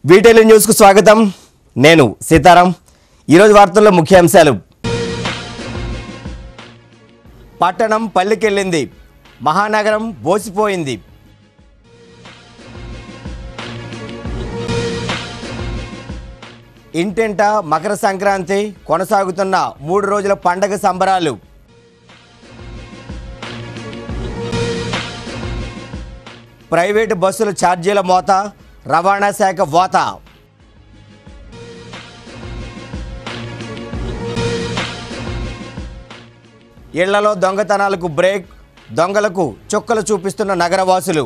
వీటెల్ న్యూస్కు స్వాగతం నేను సీతారాం ఈరోజు వార్తల్లో ముఖ్యాంశాలు పట్టణం పల్లెకెళ్ళింది మహానగరం బోసిపోయింది ఇంటింట మకర సంక్రాంతి కొనసాగుతున్న మూడు రోజుల పండగ సంబరాలు ప్రైవేటు బస్సుల ఛార్జీల మోత రవాణా శాఖ వాత ఇళ్లలో దొంగతనాలకు బ్రేక్ దొంగలకు చుక్కలు చూపిస్తున్న నగరవాసులు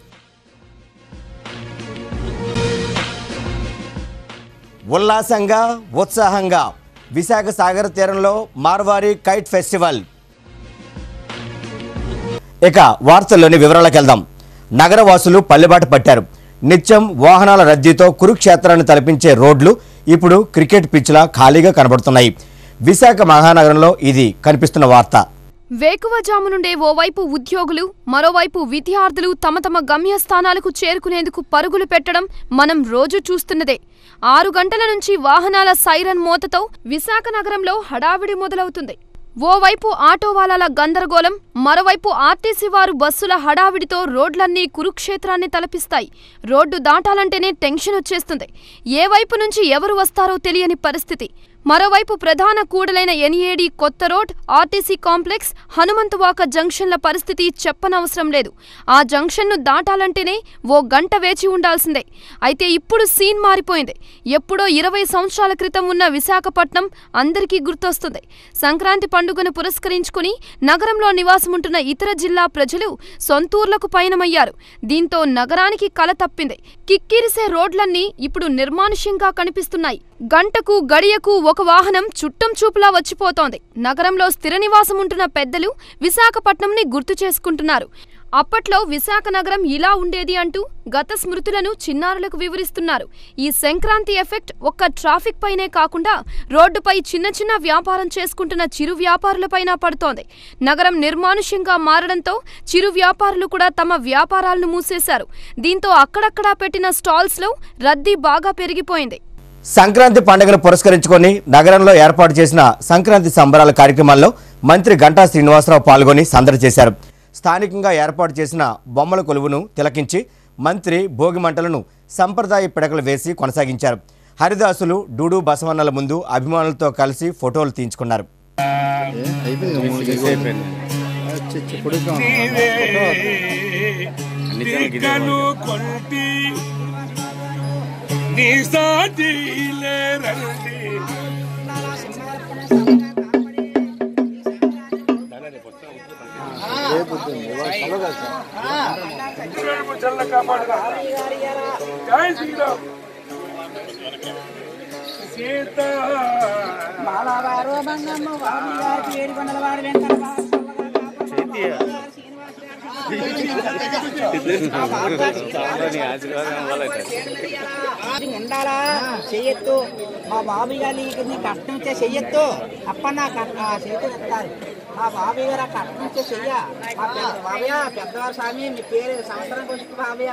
ఉల్లాసంగా ఉత్సాహంగా విశాఖ సాగర తీరంలో మార్వారి కైట్ ఫెస్టివల్ ఇక వార్తల్లోని వివరాలకు వెళ్దాం నగరవాసులు పల్లెబాట పట్టారు నిత్యం వాహనాల రద్దీతో కురుక్షేత్రాన్ని తలపించే రోడ్లు ఇప్పుడు క్రికెట్ పిచ్లా ఖాళీగా కనబడుతున్నాయి విశాఖ మహానగరంలో ఇది కనిపిస్తున్న వార్త వేకువజాము నుండే ఓవైపు ఉద్యోగులు మరోవైపు విద్యార్థులు తమ తమ గమ్యస్థానాలకు చేరుకునేందుకు పరుగులు పెట్టడం మనం రోజు చూస్తున్నదే ఆరు గంటల నుంచి వాహనాల సైరన్ మోతతో విశాఖ నగరంలో హడావిడి మొదలవుతుంది ఓవైపు ఆటో వాలాల గందరగోళం మరోవైపు ఆర్టీసీ వారు బస్సుల హడావిడితో రోడ్లన్నీ కురుక్షేత్రాన్ని తలపిస్తాయి రోడ్డు దాటాలంటేనే టెన్షన్ వచ్చేస్తుంది ఏ వైపు నుంచి ఎవరు వస్తారో తెలియని పరిస్థితి మరోవైపు ప్రధాన కూడలైన ఎన్ఏడి కొత్త రోడ్ ఆర్టీసీ కాంప్లెక్స్ హనుమంతువాక జంక్షన్ల పరిస్థితి చెప్పనవసరం లేదు ఆ జంక్షన్ను దాటాలంటేనే ఓ గంట వేచి ఉండాల్సిందే అయితే ఇప్పుడు సీన్ మారిపోయింది ఎప్పుడో ఇరవై సంవత్సరాల క్రితం ఉన్న విశాఖపట్నం అందరికీ గుర్తొస్తుంది సంక్రాంతి పండుగను పురస్కరించుకుని నగరంలో నివాసముంటున్న ఇతర జిల్లా ప్రజలు సొంతూర్లకు పయనమయ్యారు దీంతో నగరానికి కల తప్పింది కిక్కిరిసే రోడ్లన్నీ ఇప్పుడు నిర్మానుష్యంగా కనిపిస్తున్నాయి గంటకు గడియకు ఒక వాహనం చుట్టం చూపులా వచ్చిపోతోంది నగరంలో స్థిర నివాసం ఉంటున్న పెద్దలు విశాఖపట్నంని గుర్తు చేసుకుంటున్నారు అప్పట్లో విశాఖ నగరం ఇలా ఉండేది అంటూ గత స్మృతులను చిన్నారులకు వివరిస్తున్నారు ఈ సంక్రాంతి ఎఫెక్ట్ ఒక్క ట్రాఫిక్ పైనే కాకుండా రోడ్డుపై చిన్న చిన్న వ్యాపారం చేసుకుంటున్న చిరు వ్యాపారులపైన పడుతోంది నగరం నిర్మానుష్యంగా మారడంతో చిరు వ్యాపారులు కూడా తమ వ్యాపారాలను మూసేశారు దీంతో అక్కడక్కడా పెట్టిన స్టాల్స్లో రద్దీ బాగా పెరిగిపోయింది సంక్రాంతి పండుగను పురస్కరించుకొని నగరంలో ఏర్పాటు చేసిన సంక్రాంతి సంబరాల కార్యక్రమాల్లో మంత్రి గంటా శ్రీనివాసరావు పాల్గొని సందడి చేశారు స్థానికంగా ఏర్పాటు చేసిన బొమ్మల కొలువును తిలకించి మంత్రి భోగి మంటలను సంప్రదాయ పిడకలు వేసి కొనసాగించారు హరిదాసులు డూడు బసవన్నల ముందు అభిమానులతో కలిసి ఫోటోలు తీయించుకున్నారు నిక్కను కొంటి నీ సాటి లేరండి చల్ల కాపాడుగా జై శ్రీరామ్ సీత బాలవారు బంగమ్మ వామి గారి ఏడుకొండల వారి వెంకట ఉండాలా చెయ్యొద్దు మా బాబు గారు నీకు నీ కష్టం ఇచ్చే చెయ్యొద్దు అప్ప నా కష్ట- ఆ చేతి ఇస్తారు మా బాబు గారు ఆ కష్టం ఇచ్చే చెయ్య మా పెద్ద బాబయ్య పెద్దవారు స్వామి మీ పేరు సంవత్సరం కొంచెం బాబయ్య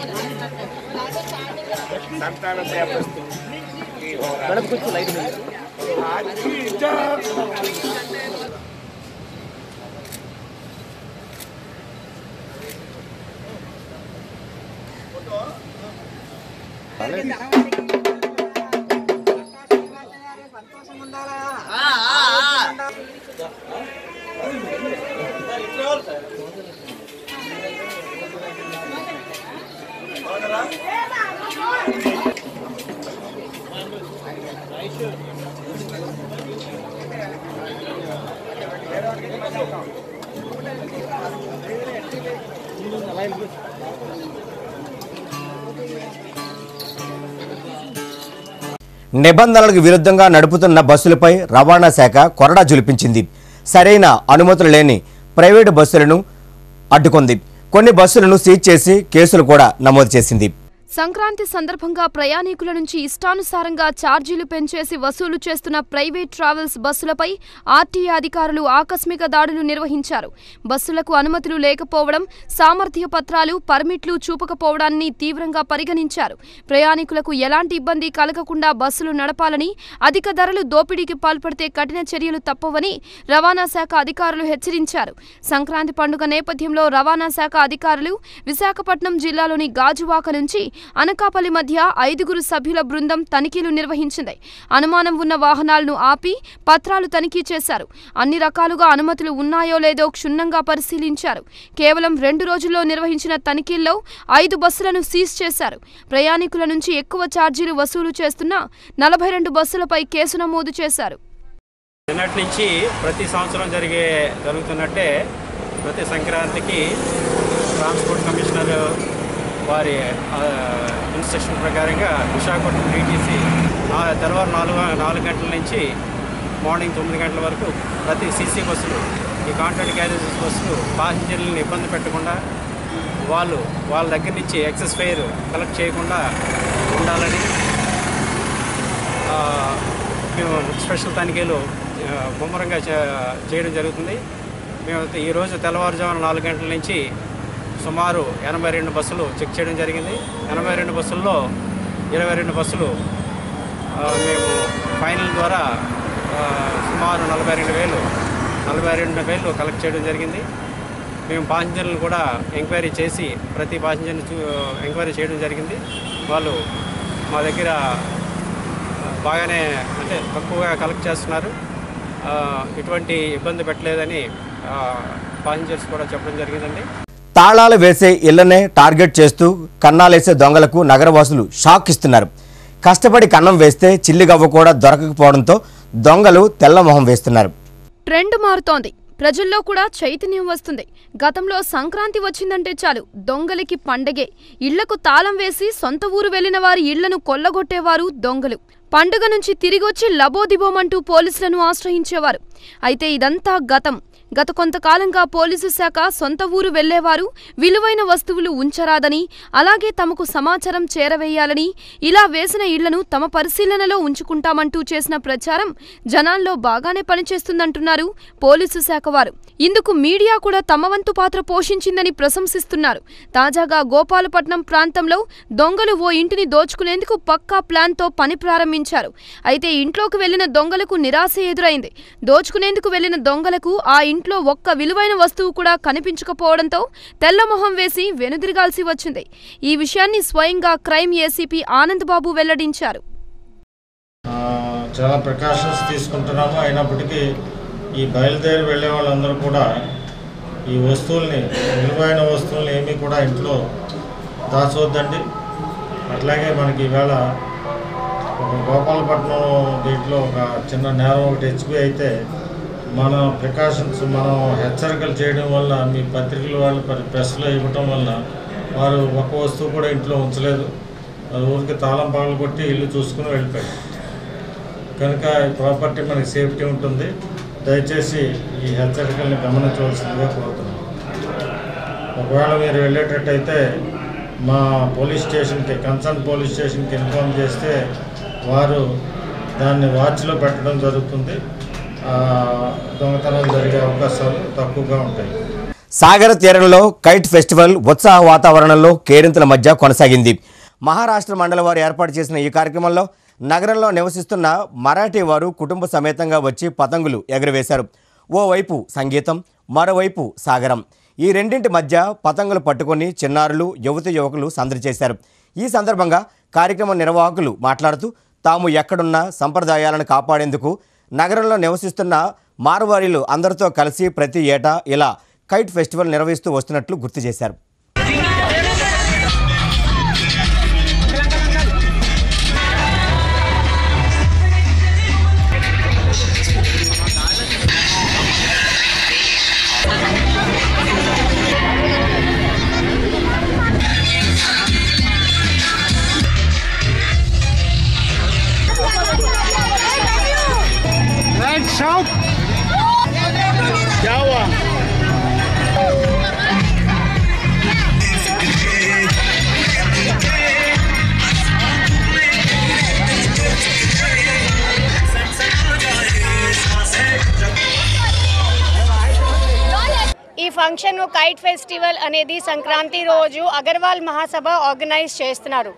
సంతాన సేపస్తు అచ్చీచా. సంతోషం ఉండాలా నిబంధనలకు విరుద్ధంగా నడుపుతున్న బస్సులపై రవాణా శాఖ కొరడా జులిపించింది సరైన అనుమతులు లేని ప్రైవేటు బస్సులను అడ్డుకుంది కొన్ని బస్సులను సీజ్ చేసి కేసులు కూడా నమోదు చేసింది సంక్రాంతి సందర్భంగా ప్రయాణికుల నుంచి ఇష్టానుసారంగా ఛార్జీలు పెంచేసి వసూలు చేస్తున్న ప్రైవేట్ ట్రావెల్స్ బస్సులపై ఆర్టీఏ అధికారులు ఆకస్మిక దాడులు నిర్వహించారు బస్సులకు అనుమతులు లేకపోవడం సామర్థ్య పత్రాలు పర్మిట్లు చూపకపోవడాన్ని తీవ్రంగా పరిగణించారు ప్రయాణికులకు ఎలాంటి ఇబ్బంది కలగకుండా బస్సులు నడపాలని అధిక ధరలు దోపిడీకి పాల్పడితే కఠిన చర్యలు తప్పవని రవాణా శాఖ అధికారులు హెచ్చరించారు సంక్రాంతి పండుగ నేపథ్యంలో రవాణా శాఖ అధికారులు విశాఖపట్నం జిల్లాలోని గాజువాక నుంచి అనకాపల్లి మధ్య ఐదుగురు సభ్యుల బృందం తనిఖీలు నిర్వహించింది అనుమానం ఉన్న వాహనాలను ఆపి పత్రాలు తనిఖీ చేశారు అన్ని రకాలుగా అనుమతులు ఉన్నాయో లేదో క్షుణ్ణంగా పరిశీలించారు కేవలం రెండు రోజుల్లో నిర్వహించిన తనిఖీల్లో ఐదు బస్సులను సీజ్ చేశారు ప్రయాణికుల నుంచి ఎక్కువ ఛార్జీలు వసూలు చేస్తున్న నలభై రెండు బస్సులపై కేసు నమోదు చేశారు నిన్నటి నుంచి ప్రతి సంవత్సరం జరిగే జరుగుతున్నట్టే ప్రతి సంక్రాంతికి ట్రాన్స్పోర్ట్ కమిషనర్ వారి ఆ, ఇన్స్ట్రక్షన్ ప్రకారంగా విశాఖపట్నం డీటీసీ నా తెల్లవారు నాలుగు నాలుగు గంటల నుంచి మార్నింగ్ తొమ్మిది గంటల వరకు ప్రతి సీసీ బస్సులు ఈ కాంట్రాక్ట్ క్యారేజెస్ బస్సులు పాసింజర్లను ఇబ్బంది పెట్టకుండా వాళ్ళు వాళ్ళ దగ్గర నుంచి ఎక్సెస్ ఫెయిర్ కలెక్ట్ చేయకుండా ఉండాలని ఆ, మేము స్పెషల్ తనిఖీలు ఆ, ముమ్మరంగా చే- చేయడం జరుగుతుంది మేము ఈరోజు తెల్లవారుజామున నాలుగు గంటల నుంచి సుమారు ఎనభై రెండు బస్సులు చెక్ చేయడం జరిగింది ఎనభై రెండు బస్సుల్లో ఇరవై రెండు బస్సులు ఆ, మేము ఫైనల్ ద్వారా ఆ, సుమారు నలభై రెండు వేలు నలభై రెండు వేలు కలెక్ట్ చేయడం జరిగింది మేము పాసింజర్లను కూడా ఎంక్వైరీ చేసి ప్రతి పాసింజర్ని చూ ఎంక్వైరీ చేయడం జరిగింది వాళ్ళు మా దగ్గర బాగానే అంటే తక్కువగా కలెక్ట్ చేస్తున్నారు ఆ, ఎటువంటి ఇబ్బంది పెట్టలేదని పాసింజర్స్ కూడా చెప్పడం జరిగిందండి తాళాలు వేసే ఇళ్లనే టార్గెట్ చేస్తూ కన్నాలేసే దొంగలకు నగరవాసులు షాక్ ఇస్తున్నారు కష్టపడి కన్నం వేస్తే చిల్లిగవ్వ కూడా దొరకకపోవడంతో దొంగలు తెల్లమొహం వేస్తున్నారు ట్రెండ్ మారుతోంది ప్రజల్లో కూడా చైతన్యం వస్తుంది గతంలో సంక్రాంతి వచ్చిందంటే చాలు దొంగలకి పండగే ఇళ్లకు తాళం వేసి సొంత ఊరు వెళ్లిన వారి ఇళ్లను కొల్లగొట్టేవారు దొంగలు పండుగ నుంచి తిరిగొచ్చి లబోదిబోమంటూ పోలీసులను ఆశ్రయించేవారు అయితే ఇదంతా గతం గత కొంతకాలంగా పోలీసు శాఖ సొంత ఊరు వెళ్లేవారు విలువైన వస్తువులు ఉంచరాదని అలాగే తమకు సమాచారం చేరవేయాలని ఇలా వేసిన ఇళ్లను తమ పరిశీలనలో ఉంచుకుంటామంటూ చేసిన ప్రచారం జనాల్లో బాగానే పనిచేస్తుందంటున్నారు పోలీసు శాఖ వారు ఇందుకు మీడియా కూడా తమ వంతు పాత్ర పోషించిందని ప్రశంసిస్తున్నారు తాజాగా గోపాలపట్నం ప్రాంతంలో దొంగలు ఓ ఇంటిని దోచుకునేందుకు పక్కా ప్లాన్తో పని ప్రారంభించారు అయితే ఇంట్లోకి వెళ్లిన దొంగలకు నిరాశ ఎదురైంది దోచుకునేందుకు వెళ్లిన దొంగలకు ఆ ఇంట్లో ఒక్క విలువైన వస్తువు కూడా కనిపించకపోవడంతో తెల్లమొహం వేసి వెనుదిరగాల్సి వచ్చింది ఈ విషయాన్ని స్వయంగా క్రైమ్ ఏసీపీ ఆనంద్ బాబు వెల్లడించారు ఆ, చాలా ప్రికాషన్స్ తీసుకుంటున్నాము అయినప్పటికీ ఈ బయలుదేరి వెళ్ళే వాళ్ళందరూ కూడా ఈ వస్తువుల్ని విలువైన వస్తువుల్ని ఏమీ కూడా ఇంట్లో దాచవద్దండి అట్లాగే మనకి ఈవేళ ఒక గోపాలపట్నం దీంట్లో ఒక చిన్న నేరం ఒకటి హెచ్పి అయితే మన ప్రికాషన్స్ మనం హెచ్చరికలు చేయడం వల్ల మీ పత్రికల వాళ్ళు ప్ర- ప్రెస్లో ఇవ్వటం వల్ల వారు ఒక వస్తువు కూడా ఇంట్లో ఉంచలేదు అది ఊరికి తాళం పగలు కొట్టి ఇల్లు చూసుకుని వెళ్ళిపోయారు కనుక ఈ ప్రాపర్టీ మనకి సేఫ్టీ ఉంటుంది దయచేసి ఈ హెచ్చరికల్ని గమనించవలసిందిగా కోరుతున్నాను ఒకవేళ మీరు వెళ్ళేటట్టయితే మా పోలీస్ స్టేషన్కి కన్సర్న్ పోలీస్ స్టేషన్కి ఇన్ఫామ్ చేస్తే వారు దాన్ని వాచ్లో పెట్టడం జరుగుతుంది ఆ, దొంగతనం జరిగే అవకాశాలు తక్కువగా ఉంటాయి సాగర తీరంలో కైట్ ఫెస్టివల్ ఉత్సాహ వాతావరణంలో కేరింతల మధ్య కొనసాగింది మహారాష్ట్ర మండలం వారు ఏర్పాటు చేసిన ఈ కార్యక్రమంలో నగరంలో నివసిస్తున్న మరాఠీ వారు కుటుంబ సమేతంగా వచ్చి పతంగులు ఎగురవేశారు ఓవైపు సంగీతం మరోవైపు సాగరం ఈ రెండింటి మధ్య పతంగులు పట్టుకొని చిన్నారులు యువతి యువకులు సందడి చేశారు ఈ సందర్భంగా కార్యక్రమ నిర్వాహకులు మాట్లాడుతూ తాము ఎక్కడున్నా సంప్రదాయాలను కాపాడేందుకు నగరంలో నివసిస్తున్న మార్వారీలు అందరితో కలిసి ప్రతి ఏటా ఇలా కైట్ ఫెస్టివల్ నిర్వహిస్తూ వస్తున్నట్లు గుర్తు చేశారు ఫంక్షన్ కైట్ ఫెస్టివల్ అనేది సంక్రాంతి రోజు అగర్వాల్ మహాసభ ఆర్గనైజ్ చేస్తున్నారు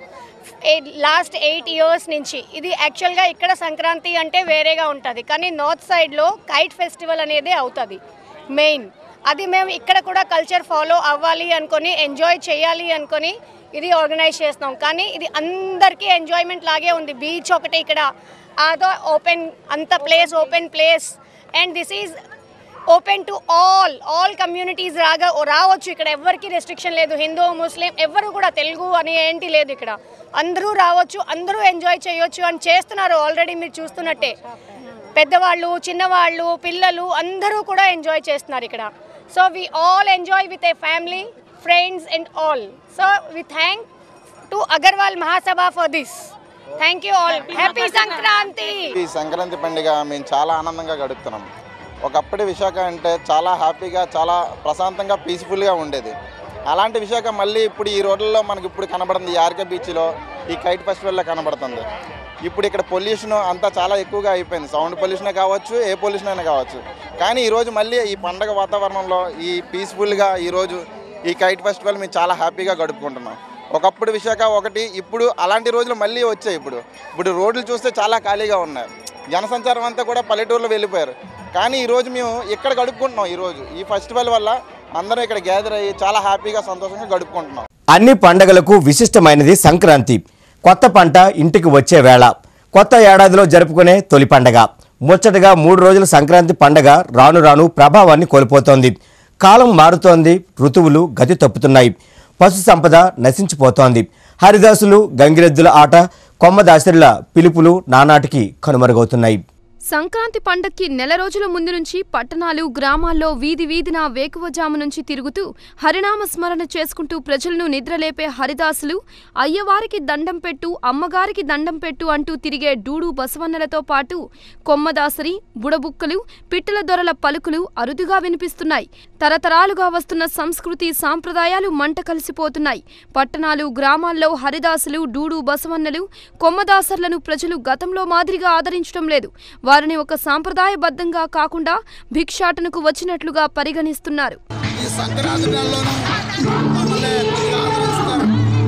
లాస్ట్ ఎయిట్ ఇయర్స్ నుంచి ఇది యాక్చువల్గా ఇక్కడ సంక్రాంతి అంటే వేరేగా ఉంటుంది కానీ నార్త్ సైడ్లో కైట్ ఫెస్టివల్ అనేది అవుతుంది మెయిన్ అది మేము ఇక్కడ కూడా కల్చర్ ఫాలో అవ్వాలి అనుకొని ఎంజాయ్ చేయాలి అనుకొని ఇది ఆర్గనైజ్ చేస్తున్నాం కానీ ఇది అందరికీ ఎంజాయ్మెంట్ లాగే ఉంది బీచ్ ఒకటి ఇక్కడ అదో ఓపెన్ అంత place open place and this is open to all all communities రాగా రావచ్చు ఇక్కడ ఎవరికి రెస్ట్రిక్షన్ లేదు హిందూ ముస్లిం ఎవరు కూడా తెలుగు అని ఏంటి లేదు ఇక్కడ అందరూ రావచ్చు అందరూ ఎంజాయ్ చేయొచ్చు అని చేస్తున్నారు ఆల్రెడీ మీరు చూస్తున్నట్టే పెద్దవాళ్ళు చిన్నవాళ్ళు పిల్లలు అందరూ కూడా ఎంజాయ్ చేస్తున్నారు ఇక్కడ so we all enjoy with a family friends and all so we thank to Agarwal Mahasabha for this thank you all happy Sankranti ఈ సంక్రాంతి పండుగ మేము చాలా ఆనందంగా గడుపుతున్నాం ఒకప్పటి విశాఖ అంటే చాలా హ్యాపీగా చాలా ప్రశాంతంగా పీస్ఫుల్గా ఉండేది అలాంటి విశాఖ మళ్ళీ ఇప్పుడు ఈ రోడ్లలో మనకి ఇప్పుడు కనబడుతుంది ఈ ఆర్కే బీచ్లో ఈ కైట్ ఫెస్టివల్లో కనబడుతుంది ఇప్పుడు ఇక్కడ పొల్యూషన్ అంతా చాలా ఎక్కువగా అయిపోయింది సౌండ్ పొల్యూషన్ కావచ్చు ఏ పొల్యూషన్ అయినా కావచ్చు కానీ ఈరోజు మళ్ళీ ఈ పండగ వాతావరణంలో ఈ పీస్ఫుల్గా ఈరోజు ఈ కైట్ ఫెస్టివల్ మేము చాలా హ్యాపీగా గడుపుకుంటున్నాం ఒకప్పుడు విశాఖ ఒకటి ఇప్పుడు అలాంటి రోజులు మళ్ళీ వచ్చాయి ఇప్పుడు ఇప్పుడు రోడ్లు చూస్తే చాలా ఖాళీగా ఉన్నాయి జనసంచారం అంతా కూడా పల్లెటూరులో వెళ్ళిపోయారు కానీ ఈరోజు మేము ఇక్కడ గడుపుకుంటున్నాం ఈరోజు ఈ ఫెస్టివల్ వల్ల అందరం ఇక్కడ గ్యాదర్ అయ్యి చాలా హ్యాపీగా సంతోషంగా గడుపుకుంటున్నాం అన్ని పండగలకు విశిష్టమైనది సంక్రాంతి కొత్త పంట ఇంటికి వచ్చే వేళ కొత్త ఏడాదిలో జరుపుకునే తొలి పండగ ముచ్చటగా మూడు రోజుల సంక్రాంతి పండగ రాను రాను ప్రభావాన్ని కోల్పోతోంది కాలం మారుతోంది ఋతువులు గతి తప్పుతున్నాయి పశు సంపద నశించిపోతోంది హరిదాసులు గంగిరెద్దుల ఆట కొమ్మదాసరిల పిలుపులు నానాటికి కనుమరుగవుతున్నాయి సంక్రాంతి పండక్కి నెల రోజుల ముందు నుంచి పట్టణాలు గ్రామాల్లో వీధి వీధిన వేకువజాము నుంచి తిరుగుతూ హరినామ స్మరణ చేసుకుంటూ ప్రజలను నిద్రలేపే హరిదాసులు అయ్యవారికి దండం పెట్టు అమ్మగారికి దండం పెట్టు అంటూ తిరిగే డూడు బసవన్నలతో పాటు కొమ్మదాసరి బుడబుక్కలు పిట్టల దొరల పలుకులు అరుదుగా వినిపిస్తున్నాయి తరతరాలుగా వస్తున్న సంస్కృతి సాంప్రదాయాలు మంట కలిసిపోతున్నాయి పట్టణాలు గ్రామాల్లో హరిదాసులు డూడు బసవన్నలు కొమ్మదాసర్లను ప్రజలు గతంలో మాదిరిగా ఆదరించడం లేదు వారిని ఒక సాంప్రదాయబద్ధంగా కాకుండా భిక్షాటనకు వచ్చినట్లుగా పరిగణిస్తున్నారు ఈ సంక్రాంతి నెలలోనూ మమ్మల్ని ఆదరిస్తారు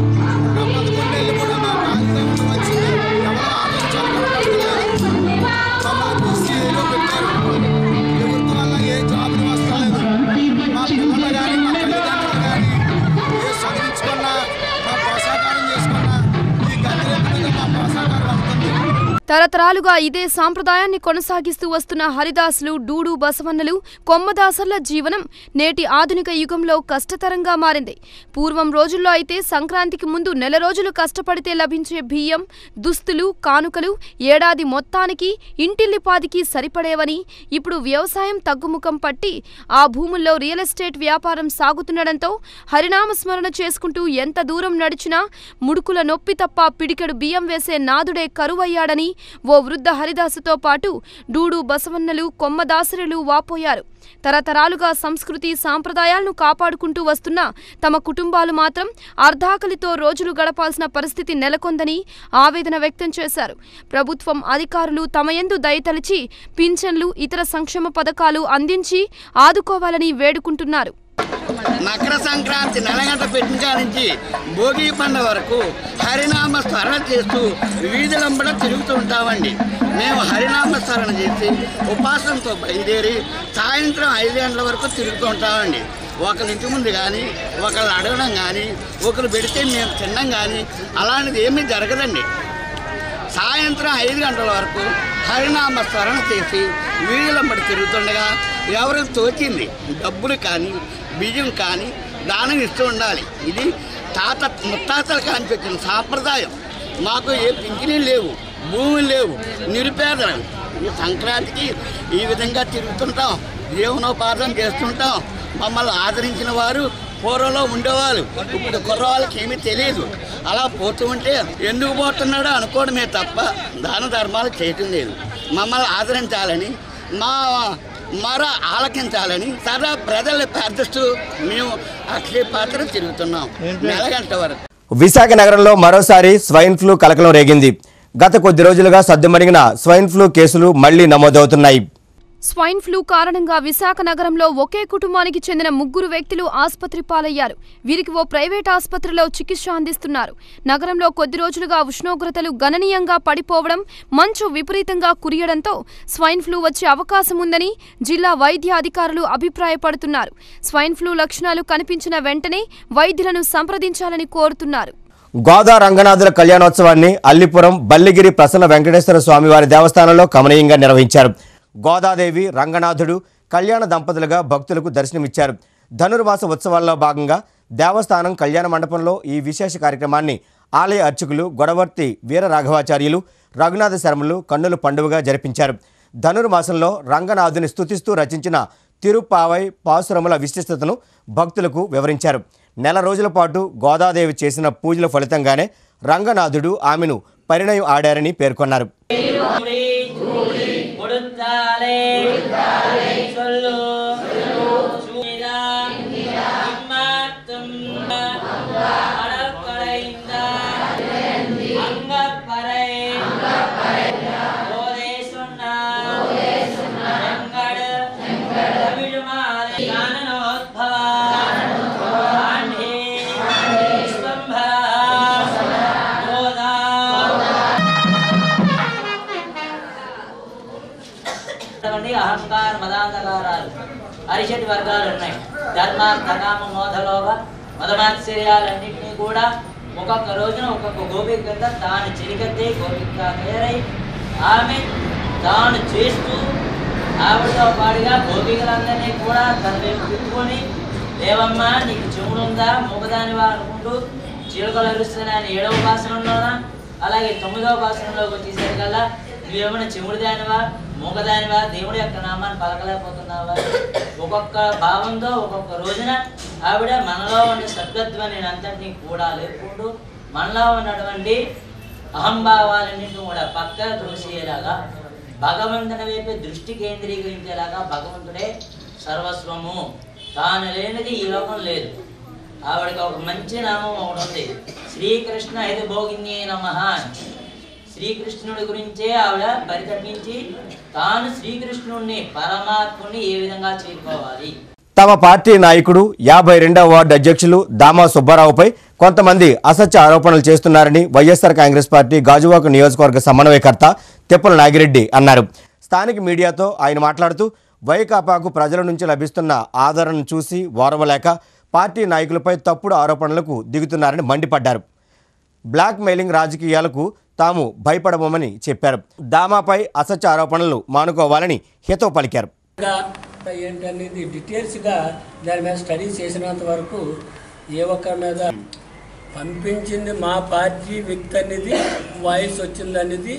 ఆ పదకొండేళ్ళు కూడా మా ప్రాంతంలో వచ్చింది ఎవరు ఆదరించాలి మమ్మల్ని తీసి ఏదో పెట్టారు ఎవరి వల్ల ఏ జాబులు వస్తలేదు మా పిల్లలు కానీ మా తల్లిదండ్రులు కానీ ఏ చదివించుకున్నా మా పోషాకారం చేసుకున్నా ఈ గంటల మీద మా పోషాకారం అవుతుంది తరతరాలుగా ఇదే సాంప్రదాయాన్ని కొనసాగిస్తూ వస్తున్న హరిదాసులు డూడు బసవన్నలు కొమ్మదాసర్ల జీవనం నేటి ఆధునిక యుగంలో కష్టతరంగా మారింది పూర్వం రోజుల్లో అయితే సంక్రాంతికి ముందు నెల రోజులు కష్టపడితే లభించే బియ్యం దుస్తులు కానుకలు ఏడాది మొత్తానికి ఇంటిల్లిపాదికి సరిపడేవని ఇప్పుడు వ్యవసాయం తగ్గుముఖం పట్టి ఆ భూముల్లో రియల్ ఎస్టేట్ వ్యాపారం సాగుతుండడంతో హరినామ స్మరణ చేసుకుంటూ ఎంత దూరం నడిచినా ముడుకుల నొప్పి తప్ప పిడికెడు బియ్యం వేసే నాదుడే కరువయ్యాడని ఓ వృద్ధ హరిదాసుతో పాటు డూడు బసవన్నలు కొమ్మదాసరులు వాపోయారు తరతరాలుగా సంస్కృతి సాంప్రదాయాలను కాపాడుకుంటూ వస్తున్న తమ కుటుంబాలు మాత్రం అర్ధాకలితో రోజులు గడపాల్సిన పరిస్థితి నెలకొందని ఆవేదన వ్యక్తం చేశారు ప్రభుత్వం అధికారులు తమ యందు దయతలిచి పింఛన్లు ఇతర సంక్షేమ పథకాలు అందించి ఆదుకోవాలని వేడుకుంటున్నారు మకర సంక్రాంతి నెలగంట పెట్టిన నుంచి భోగి పండుగ వరకు హరినామ స్మరణ చేస్తూ వీధులంబడ తిరుగుతూ ఉంటామండి మేము హరినామ స్మరణ చేసి ఉపాసనతో బయలుదేరి సాయంత్రం ఐదు గంటల వరకు తిరుగుతూ ఉంటామండి ఒకరి ఇంటి ముందు కానీ ఒకళ్ళు అడగడం కానీ ఒకరు పెడితే మేము తినడం కానీ అలాంటిది ఏమీ జరగదండి సాయంత్రం ఐదు గంటల వరకు హరినామ స్మరణ చేసి వీధులంబడి తిరుగుతుండగా ఎవరికి తోచింది డబ్బులు కానీ బియ్యం కానీ దానం ఇస్తూ ఉండాలి ఇది తాత ముత్తాతలు కానిపించిన సాంప్రదాయం మాకు ఏ పింఛనీలు లేవు భూములు లేవు నిరుపేదలం ఈ సంక్రాంతికి ఈ విధంగా తిరుగుతుంటాం జీవనోపాధం చేస్తుంటాం మమ్మల్ని ఆదరించిన వారు పూర్వంలో ఉండేవాళ్ళు ఇప్పుడు కుర్రవాళ్ళకి ఏమీ తెలియదు అలా పోతూ ఉంటే ఎందుకు పోతున్నాడో అనుకోవడమే తప్ప దాన ధర్మాలు చేయటం లేదు మమ్మల్ని ఆదరించాలని మా మర ఆలకించాలని సదా ప్రజల్ని ప్రార్థిస్తూ మేము అక్షయ పాత్ర తిరుగుతున్నాం నెలగంట వరకు విశాఖ నగరంలో మరోసారి స్వైన్ ఫ్లూ కలకలం రేగింది గత కొద్ది రోజులుగా సద్దుమణిగిన స్వైన్ ఫ్లూ కేసులు మళ్లీ నమోదవుతున్నాయి స్వైన్ ఫ్లూ కారణంగా విశాఖ నగరంలో ఒకే కుటుంబానికి చెందిన ముగ్గురు వ్యక్తులు ఆసుపత్రి పాలయ్యారు వీరికి ఓ ప్రైవేట్ ఆసుపత్రిలో చికిత్స అందిస్తున్నారు నగరంలో కొద్ది రోజులుగా ఉష్ణోగ్రతలు గణనీయంగా పడిపోవడం మంచు విపరీతంగా కురియడంతో స్వైన్ ఫ్లూ వచ్చే అవకాశం ఉందని జిల్లా వైద్య అధికారులు అభిప్రాయపడుతున్నారు స్వైన్ ఫ్లూ లక్షణాలు కనిపించిన వెంటనే వైద్యులను సంప్రదించాలని కోరుతున్నారు గోదా రంగనాథుల కళ్యాణోత్సవాన్ని అల్లిపురం బల్లిగిరి ప్రసన్న వెంకటేశ్వర స్వామివారి దేవస్థానంలో కమనీయంగా నిర్వహించారు గోదాదేవి రంగనాథుడు కళ్యాణ దంపతులుగా భక్తులకు దర్శనమిచ్చారు ధనుర్మాస ఉత్సవాల్లో భాగంగా దేవస్థానం కళ్యాణ మండపంలో ఈ విశేష కార్యక్రమాన్ని ఆలయ అర్చకులు గొడవర్తి వీర రాఘవాచార్యులు రఘునాథ శర్మలు కన్నుల పండుగగా జరిపించారు ధనుర్మాసంలో రంగనాథుని స్తుతిస్తూ రచించిన తిరుపావై పాసురముల విశిష్టతను భక్తులకు వివరించారు నెల రోజుల పాటు గోదాదేవి చేసిన పూజల ఫలితంగానే రంగనాథుడు ఆమెను పరిణయం ఆడారని పేర్కొన్నారు கொடுத்தாலே சொல்லு சூனிதா இம்மாத்தும் அடக்கடைந்த அங்கப்பறை போதே சொன்னா எங்கடு தமிழுமாலை கானனோத்பவ ஆண்டே விஸ்வம்பரா கோதா ఉన్నటువంటి అహంకార మదాంధకారాలు అరిషటి వర్గాలు ఉన్నాయి ధర్మార్థ కామ మోధలోభ మదమాత్సర్యాలన్నింటినీ కూడా ఒక్కొక్క రోజున ఒక్కొక్క గోపిక కింద తాను చిరికద్దే గోపికగా తయారై ఆమె తాను చేస్తూ ఆవిడతో పాటుగా గోపికలందరినీ కూడా తన వైపు తిప్పుకొని దేవమ్మ నీకు చెవుడుందా మూగదానివా అనుకుంటూ చిలుకలు అరుస్తున్నాయని ఏడవ భాషణంలోనా అలాగే తొమ్మిదవ భాషణంలోకి వచ్చేసరికల్లా నువ్వేమైనా చెవుడిదానివా మూగదానివా దేవుడి యొక్క నామాన్ని పలకలేకపోతున్నావా ఒక్కొక్క భావంతో ఒక్కొక్క రోజున ఆవిడ మనలో ఉన్న సద్గత్వాన్ని అంతటినీ కూడా లేకుండా మనలో ఉన్నటువంటి అహంభావాలన్నింటినీ కూడా పక్క త్రోసేలాగా భగవంతుని వైపే దృష్టి కేంద్రీకరించేలాగా భగవంతుడే సర్వస్వము తాను లేనిది ఈ లోకం లేదు ఆవిడకి ఒక మంచి నామం ఒకటి ఉంది శ్రీకృష్ణ ఇది భోగిన్యే నమ శ్రీకృష్ణుడి గురించే ఆవిడ పరితపించి తాను శ్రీకృష్ణుడిని పరమాత్ముని ఏ విధంగా చేరుకోవాలి తమ పార్టీ నాయకుడు యాభై రెండవ వార్డు అధ్యక్షులు దామా సుబ్బారావుపై కొంతమంది అసత్య ఆరోపణలు చేస్తున్నారని వైఎస్ఆర్ కాంగ్రెస్ పార్టీ గాజువాక నియోజకవర్గ సమన్వయకర్త తిప్పల నాగిరెడ్డి అన్నారు స్థానిక మీడియాతో ఆయన మాట్లాడుతూ వైకాపాకు ప్రజల నుంచి లభిస్తున్న ఆదరణను చూసి ఓర్వలేక పార్టీ నాయకులపై తప్పుడు ఆరోపణలకు దిగుతున్నారని మండిపడ్డారు బ్లాక్ మెయిలింగ్ రాజకీయాలకు తాము భయపడబోమని చెప్పారు దామాపై అసత్య ఆరోపణలు మానుకోవాలని హితవు పలికారు గా ఏంటనేది డీటెయిల్స్గా దాని మీద స్టడీ చేసినంత వరకు ఏ ఒక్క మీద పంపించింది మా పార్టీ వ్యక్తి అనేది వాయిస్ వచ్చింది అనేది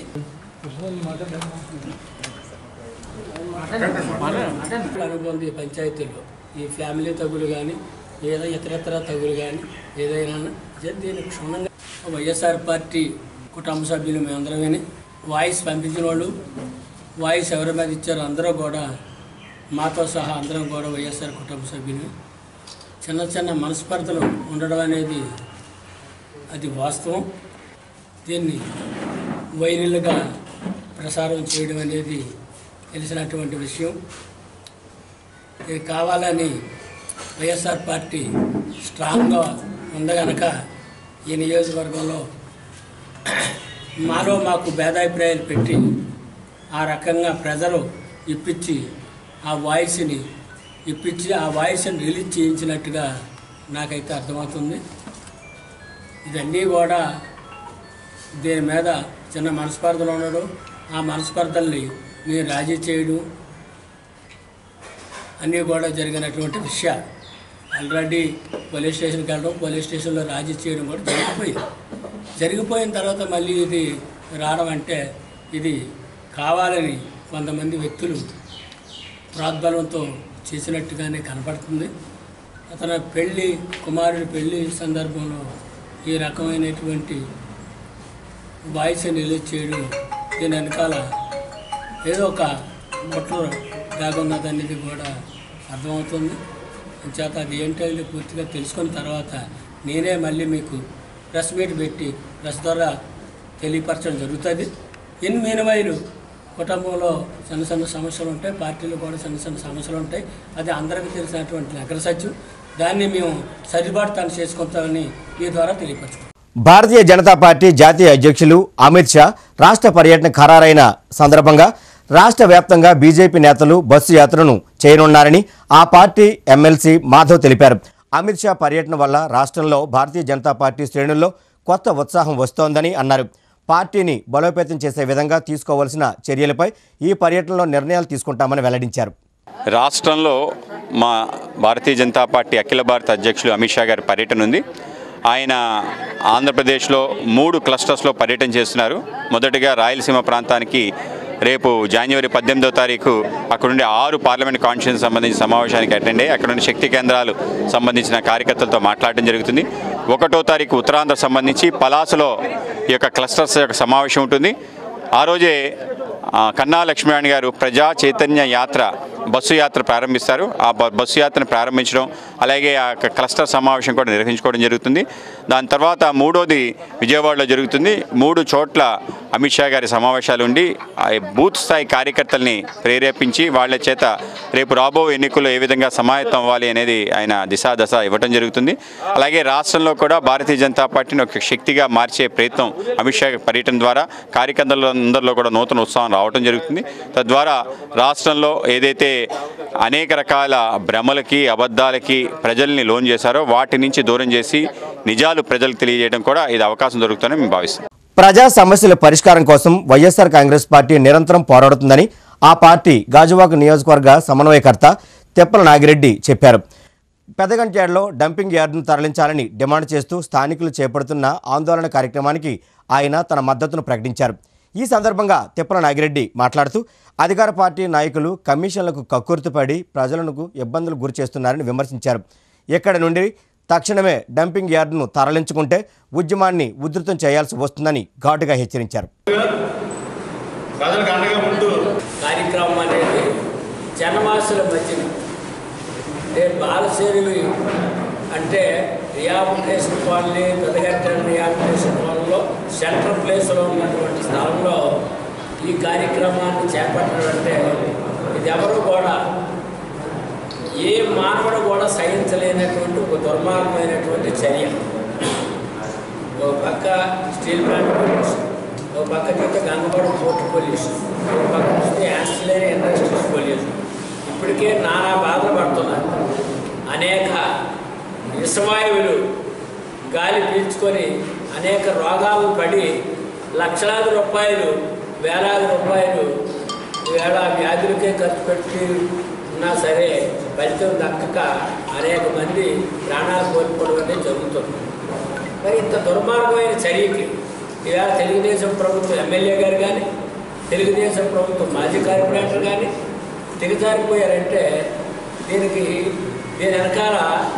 అనుకుంది ఈ పంచాయతీలో ఈ ఫ్యామిలీ తగులు కానీ ఏదో ఇతరత్ర తగులు కానీ ఏదైనా జర దీన్ని క్షుణ్ణంగా వైఎస్ఆర్ పార్టీ కుటుంబ సభ్యులు మేమందరం వాయిస్ పంపించిన వాళ్ళు వాయిస్ ఎవరి మీద ఇచ్చారో అందరూ కూడా మాతో సహా అందరం కూడా వైఎస్ఆర్ కుటుంబ సభ్యులు చిన్న చిన్న మనస్పర్ధలు ఉండడం అనేది అది వాస్తవం దీన్ని వైరల్గా ప్రసారం చేయడం అనేది తెలిసినటువంటి విషయం ఇది కావాలని వైఎస్ఆర్ పార్టీ స్ట్రాంగ్గా ఉంది కనుక ఈ నియోజకవర్గంలో మాలో మాకు భేదాభిప్రాయాలు పెట్టి ఆ రకంగా ప్రజలు ఇప్పించి ఆ వాయిస్ని ఇప్పించి ఆ వాయిస్ని రిలీజ్ చేయించినట్టుగా నాకైతే అర్థమవుతుంది ఇవన్నీ కూడా దీని మీద చిన్న మనస్పర్ధలు ఉండడం ఆ మనస్పర్ధల్ని మీరు రాజీ చేయడం అన్నీ కూడా జరిగినటువంటి విషయాలు ఆల్రెడీ పోలీస్ స్టేషన్కి వెళ్ళడం పోలీస్ స్టేషన్లో రాజీ చేయడం కూడా జరిగిపోయింది జరిగిపోయిన తర్వాత మళ్ళీ ఇది రావడం అంటే ఇది కావాలని కొంతమంది వ్యక్తులు ప్రోద్బలంతో చేసినట్టుగానే కనపడుతుంది అతని పెళ్ళి కుమారుడి పెళ్ళి సందర్భంలో ఈ రకమైనటువంటి వాయిస్ రిలీజ్ చేయడం దీని వెనకాల ఏదో ఒక కుట్ర దాగున్నదనేది కూడా అర్థమవుతుంది చేత అది ఏంటో ఇది పూర్తిగా తెలుసుకున్న తర్వాత నేనే మళ్ళీ మీకు ప్రెస్ మీట్ పెట్టి ప్రెస్ ద్వారా తెలియపరచడం జరుగుతుంది ఇన్ మీనవైలు కుటుంబంలో చిన్న చిన్న సమస్యలు ఉంటాయి పార్టీలో కూడా చిన్న చిన్న సమస్యలు ఉంటాయి అది అందరికీ తెలిసినటువంటి నగర సత్యం దాన్ని మేము సర్దుబాటు తను చేసుకుంటామని మీ ద్వారా తెలియపరచుకుంటాం భారతీయ జనతా పార్టీ జాతీయ అధ్యక్షులు అమిత్ షా రాష్ట్ర పర్యటన ఖరారైన సందర్భంగా రాష్ట్ర వ్యాప్తంగా బీజేపీ నేతలు బస్సు యాత్రను చేయనున్నారని ఆ పార్టీ ఎమ్మెల్సీ మాధవ్ తెలిపారు అమిత్ షా పర్యటన వల్ల రాష్ట్రంలో భారతీయ జనతా పార్టీ శ్రేణుల్లో కొత్త ఉత్సాహం వస్తోందని అన్నారు పార్టీని బలోపేతం చేసే విధంగా తీసుకోవాల్సిన చర్యలపై ఈ పర్యటనలో నిర్ణయాలు తీసుకుంటామని వెల్లడించారు రాష్ట్రంలో మా భారతీయ జనతా పార్టీ అఖిల భారత అధ్యక్షులు అమిత్ షా గారి పర్యటన ఉంది ఆయన ఆంధ్రప్రదేశ్లో మూడు క్లస్టర్స్లో పర్యటన చేస్తున్నారు మొదటిగా రాయలసీమ ప్రాంతానికి రేపు జనవరి పద్దెనిమిదో తారీఖు అక్కడ నుండి ఆరు పార్లమెంట్ కాన్స్టిట్యూన్స్ సంబంధించిన సమావేశానికి అటెండ్ అయ్యి అక్కడ నుండి శక్తి కేంద్రాలు సంబంధించిన కార్యకర్తలతో మాట్లాడడం జరుగుతుంది ఒకటో తారీఖు ఉత్తరాంధ్ర సంబంధించి పలాసలో ఈ యొక్క క్లస్టర్స్ యొక్క సమావేశం ఉంటుంది ఆ రోజే ఆ, కన్నా లక్ష్మీనారాయణ గారు ప్రజా చైతన్య యాత్ర బస్సు యాత్ర ప్రారంభిస్తారు ఆ బ- బస్సు యాత్రను ప్రారంభించడం అలాగే ఆ యొక్క క్లస్టర్ సమావేశం కూడా నిర్వహించుకోవడం జరుగుతుంది దాని తర్వాత మూడోది విజయవాడలో జరుగుతుంది మూడు చోట్ల అమిత్ షా గారి సమావేశాలు ఉండి ఆ బూత్ స్థాయి కార్యకర్తల్ని ప్రేరేపించి వాళ్ళ చేత రేపు రాబో ఎన్నికల్లో ఏ విధంగా సమాయత్తం అవ్వాలి అనేది ఆయన దిశా దశ ఇవ్వడం జరుగుతుంది అలాగే రాష్ట్రంలో కూడా భారతీయ జనతా పార్టీని ఒక శక్తిగా మార్చే ప్రయత్నం అమిత్ షా పర్యటన ద్వారా కార్యకర్తలందరిలో కూడా నూతన ఉత్సాహం రావడం జరుగుతుంది తద్వారా రాష్ట్రంలో ఏదైతే అనేక రకాల భ్రమలకి అబద్ధాలకి ప్రజల్ని లోన్ చేశారో వాటి నుంచి దూరం చేసి నిజాలు ప్రజలకు తెలియజేయడం కూడా ఇది అవకాశం దొరుకుతుందని మేము భావిస్తున్నాం ప్రజా సమస్యల పరిష్కారం కోసం వైఎస్ఆర్ కాంగ్రెస్ పార్టీ నిరంతరం పోరాడుతుందని ఆ పార్టీ గాజువాక నియోజకవర్గ సమన్వయకర్త తెప్పల నాగిరెడ్డి చెప్పారు పెదగంట్యాడలో డంపింగ్ యార్డును తరలించాలని డిమాండ్ చేస్తూ స్థానికులు చేపడుతున్న ఆందోళన కార్యక్రమానికి ఆయన తన మద్దతును ప్రకటించారు ఈ సందర్భంగా తిప్పల నాగిరెడ్డి మాట్లాడుతూ అధికార పార్టీ నాయకులు కమిషన్లకు కక్కుర్తిపడి ప్రజలకు ఇబ్బందులు గురి చేస్తున్నారని విమర్శించారు ఇక్కడ నుండి తక్షణమే డంపింగ్ యార్డును తరలించుకుంటే ఉద్యమాన్ని ఉధృతం చేయాల్సి వస్తుందని ఘాటుగా హెచ్చరించారు ప్రజలకు అండగా ఉంటూ కార్యక్రమం అనేది జనవాసుల మధ్యన అంటే బాలసేనులు అంటే రిహాబిలిటేషన్ కాలనీ పెద్దగట్ట రిహాబిలిటేషన్ కాలనీలో సెంట్రల్ ప్లేస్లో ఉన్నటువంటి స్థలంలో ఈ కార్యక్రమాన్ని చేపట్టడం అంటే ఇది ఎవరు కూడా ఏ మానవుడు కూడా సహించలేనటువంటి ఒక దుర్మార్గమైనటువంటి చర్య ఒక పక్క స్టీల్ ప్లాంట్ పొల్యూషన్ ఒక పక్క చూస్తే గంగవరం పోర్ట్ పొల్యూషన్ ఒక పక్క చూస్తే యాన్సిలరీ ఇండస్ట్రీస్ పొల్యూషన్ ఇప్పటికే నానా బాధలు పడుతున్నారు అనేక విషవాయువులు గాలి పీల్చుకొని అనేక రోగాలు పడి లక్షలాది రూపాయలు వేలాది రూపాయలు వేళ వ్యాధులకే ఖర్చు పెట్టి ఉన్నా సరే ఫలితం దక్కక అనేక మంది ప్రాణాలు కోల్పోవడం అనేది జరుగుతుంది మరి ఇంత దుర్మార్గమైన చర్యకి ఇవాళ తెలుగుదేశం ప్రభుత్వం ఎమ్మెల్యే గారు కానీ తెలుగుదేశం ప్రభుత్వం మాజీ కార్పొరేటర్ కానీ దిగజారిపోయారంటే దీనికి దీని వెనకాల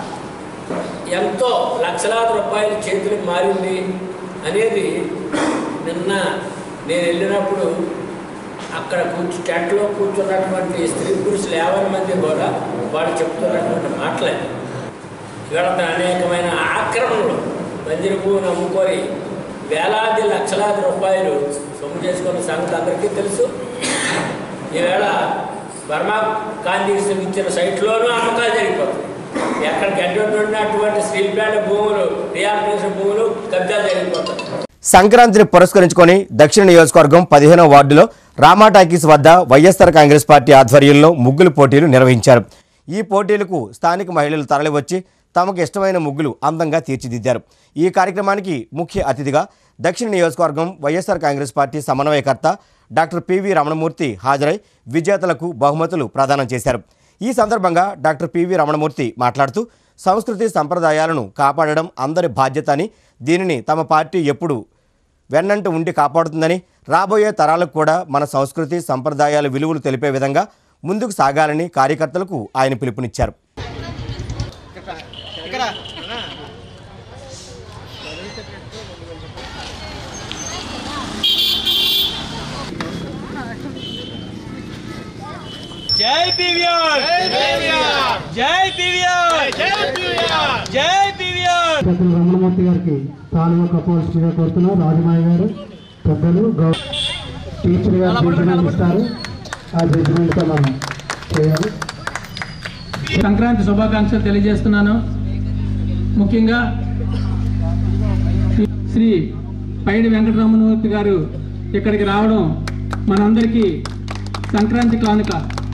ఎంతో లక్షలాది రూపాయలు చేతులకు మారింది అనేది నిన్న నేను వెళ్ళినప్పుడు అక్కడ కూర్చు టెంట్లో కూర్చున్నటువంటి స్త్రీ పురుషులు యాభై మంది కూడా వాళ్ళు చెప్తున్నటువంటి మాటలే ఇవాళ అనేకమైన ఆక్రమణలు మందిర భూమిని అమ్ముకొని వేలాది లక్షలాది రూపాయలు సొమ్ము చేసుకున్న సంగతి అందరికీ తెలుసు ఈవేళ బర్మా కాంగ్రెస్ ఇచ్చిన సైట్లోనూ అమ్మకాలు జరిగిపోతుంది ఎక్కడ గడ్డటువంటి స్టీల్ ప్లాంట్ భూములు రియాలిటేషన్ భూములు కబ్జా జరిగిపోతాయి సంక్రాంతిని పురస్కరించుకొని దక్షిణ నియోజకవర్గం పదిహేనవ వార్డులో రామాటాకీస్ వద్ద వైఎస్ఆర్ కాంగ్రెస్ పార్టీ ఆధ్వర్యంలో ముగ్గులు పోటీలు నిర్వహించారు ఈ పోటీలకు స్థానిక మహిళలు తరలివచ్చి తమకు ఇష్టమైన ముగ్గులు అందంగా తీర్చిదిద్దారు ఈ కార్యక్రమానికి ముఖ్య అతిథిగా దక్షిణ నియోజకవర్గం వైఎస్ఆర్ కాంగ్రెస్ పార్టీ సమన్వయకర్త డాక్టర్ పివి రమణమూర్తి హాజరై విజేతలకు బహుమతులు ప్రదానం చేశారు ఈ సందర్భంగా డాక్టర్ పివి రమణమూర్తి మాట్లాడుతూ సంస్కృతి సంప్రదాయాలను కాపాడడం అందరి బాధ్యత అని దీనిని తమ పార్టీ ఎప్పుడు వెన్నంటి ఉండి కాపాడుతుందని రాబోయే తరాలకు కూడా మన సంస్కృతి సంప్రదాయాల విలువలు తెలిపే విధంగా ముందుకు సాగాలని కార్యకర్తలకు ఆయన పిలుపునిచ్చారు జై పీవీఆర్ జై పీవీఆర్ జై పీవీఆర్ జై పీవీఆర్ పెద్దలు రమణమూర్తి గారికి తాను కప్పవలసిందిగా కోరుతున్నారు రాజమాయ గారు పెద్దలు గౌ టీచర్ గారు జడ్జిమెంట్ ఇస్తారు ఆ జడ్జిమెంట్తో మనం చేయాలి సంక్రాంతి శుభాకాంక్షలు తెలియజేస్తున్నాను ముఖ్యంగా శ్రీ పైడి వెంకటరమణమూర్తి గారు ఇక్కడికి రావడం మనందరికీ సంక్రాంతి కానుక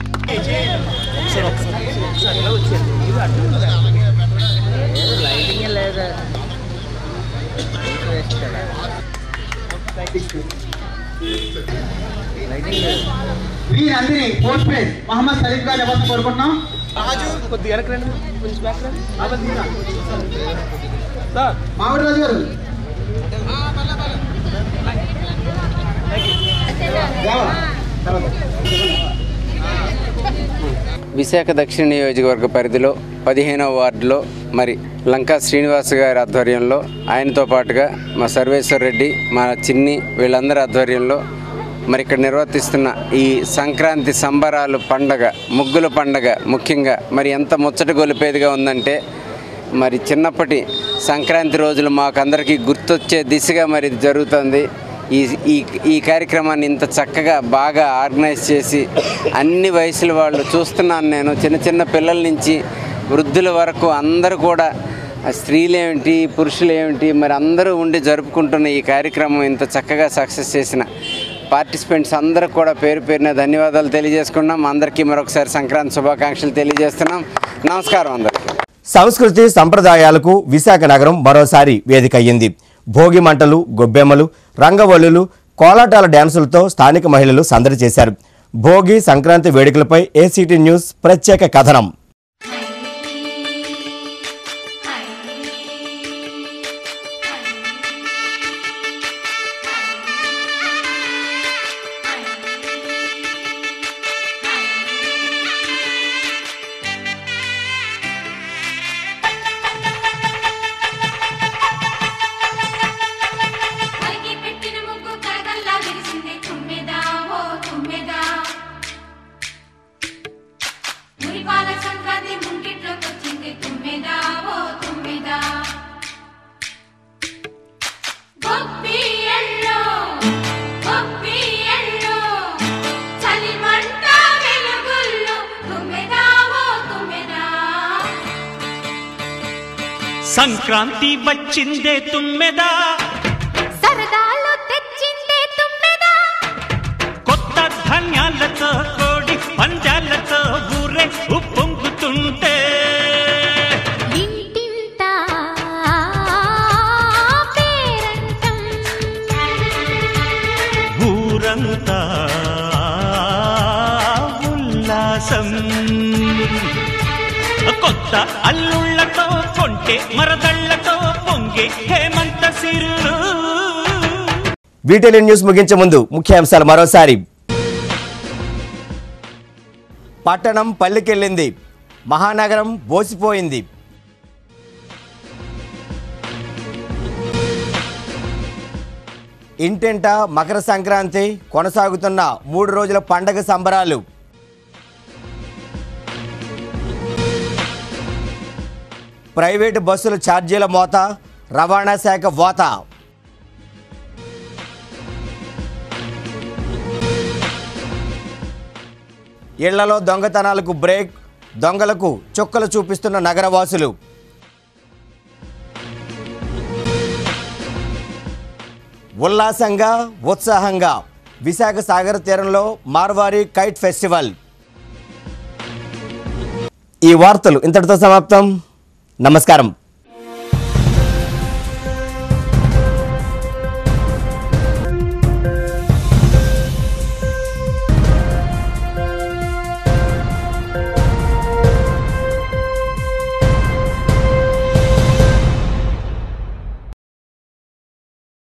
వీరందరి పోస్ట్ ప్రైజ్ మహమ్మద్ సలీం గారు ఎవరు కోరుకుంటున్నాం కొద్దిగా వెనక్కి రండి కొంచెం బ్యాక్ రండి మామిడి రాజు గారు విశాఖ దక్షిణ నియోజకవర్గ పరిధిలో పదిహేనవ వార్డులో మరి లంకా శ్రీనివాస్ గారి ఆధ్వర్యంలో ఆయనతో పాటుగా మా సర్వేశ్వర్ రెడ్డి మా చిన్ని వీళ్ళందరి ఆధ్వర్యంలో మరి ఇక్కడ నిర్వర్తిస్తున్న ఈ సంక్రాంతి సంబరాలు పండగ ముగ్గుల పండగ ముఖ్యంగా మరి ఎంత ముచ్చట గొలిపేదిగా ఉందంటే మరి చిన్నప్పటి సంక్రాంతి రోజులు మాకందరికీ గుర్తొచ్చే దిశగా మరి ఇది జరుగుతుంది ఈ ఈ ఈ కార్యక్రమాన్ని ఇంత చక్కగా బాగా ఆర్గనైజ్ చేసి అన్ని వయసుల వాళ్ళు చూస్తున్నాను నేను చిన్న చిన్న పిల్లల నుంచి వృద్ధుల వరకు అందరూ కూడా ఆ స్త్రీలేమిటి పురుషులేమిటి మరి అందరూ ఉండి జరుపుకుంటున్న ఈ కార్యక్రమం ఇంత చక్కగా సక్సెస్ చేసిన పార్టిసిపెంట్స్ అందరూ కూడా పేరు పేరున ధన్యవాదాలు తెలియజేసుకున్నాం అందరికీ మరొకసారి సంక్రాంతి శుభాకాంక్షలు తెలియజేస్తున్నాం నమస్కారం అందరికీ సంస్కృతి సంప్రదాయాలకు విశాఖ నగరం మరోసారి వేదిక అయ్యింది భోగి మంటలు గొబ్బెమ్మలు రంగవల్లులు కోలాటాల డ్యాన్సులతో స్థానిక మహిళలు సందడి చేశారు భోగి సంక్రాంతి వేడుకలపై ఏసీటీ న్యూస్ ప్రత్యేక కథనం కలిగి పెట్టిన ముగ్గు కరగల్లా విరిసింది తుమ్మెదా ఓ తుమ్మెదా మురిపాల సంక్రాంతి ముంగిట్లోకి వచ్చింది తుమ్మెదా ఓ తుమ్మెదా గొప్పియల్లో, గొప్పియల్లో, చలిమంట వెలుగుల్లో, తుమ్మెదా ఓ తుమ్మెదా సంక్రాంతి వచ్చిందే తుమ్మెదా సరదాలు తెచ్చిందే తుమ్మెదా కొత్త ధాన్యాలతో కోడి పంజాలతో ఊరే ఉప్పొంగుతుంటే ఇంటింటా పేరంటం ఊరంతా ఉల్లాసం కొత్త అల్లుళ్ళతో కొంటే మరదళ్ళతో పొంగే హేమంత సిరులు వీటిలి న్యూస్ ముగించే ముందు ముఖ్యాంశాలు మరోసారి పట్టణం పల్లికెళ్ళింది మహానగరం బోసిపోయింది ఇంటింట మకర సంక్రాంతి కొనసాగుతున్న మూడు రోజుల పండగ సంబరాలు ప్రైవేటు బస్సుల ఛార్జీల మోత రవాణా శాఖ వోత ఇళ్లలో దొంగతనాలకు బ్రేక్ దొంగలకు చుక్కలు చూపిస్తున్న నగరవాసులు ఉల్లాసంగా ఉత్సాహంగా విశాఖ సాగర తీరంలో మార్వారి కైట్ ఫెస్టివల్ ఈ వార్తలు ఇంతటితో సమాప్తం నమస్కారం